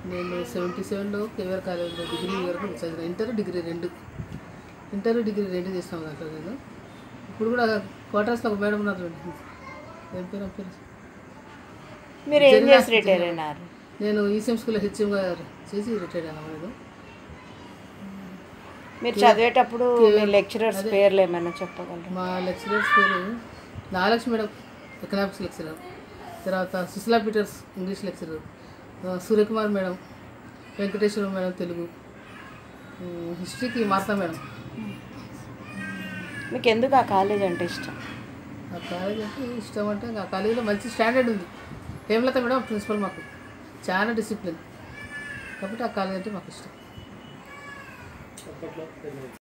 నేను సెవెంటీ సెవెన్లో కేవీఆర్ కాలేజీలో డిగ్రీ వరకు చదివిన ఇంటర్ డిగ్రీ రెండు ఇంటర్ డిగ్రీ రెండు చేసినాం దాంట్లో నేను ఇప్పుడు కూడా క్వార్టర్స్లో ఒక మేడం ఉన్నారు చూడండి. ఏం పేరు ఆ పేరు మీరు ఏం చేసి రిటైర్ అయినారు నేను ఈసీఎం స్కూల్లో హెచ్ఎంగా చేసి రిటైర్ అయినా నేను మీరు చదివేటప్పుడు మీ లెక్చరర్స్ పేర్లు ఏమైనా చెప్పగలరు మా లెక్చరర్స్ పేరు నాగలక్ష్మి మేడం ఎకనామిక్స్ లెక్చరర్ తర్వాత సుశీలా పీటర్స్ ఇంగ్లీష్ లెక్చరర్ ఆ, సూర్యకుమార్ మేడం వెంకటేశ్వర మేడం తెలుగు ఉమ్, హిస్టరీకి మార్తా మేడం మీకు ఎందుకు ఆ కాలేజ్ అంటే ఇష్టం ఆ కాలేజ్ అంటే ఇష్టం అంటే ఆ కాలేజీలో మంచి స్టాండర్డ్ ఉంది హేమలత మేడం ప్రిన్సిపల్ మాకు చాలా డిసిప్లిన్ కాబట్టి ఆ కాలేజ్ అంటే మాకు ఇష్టం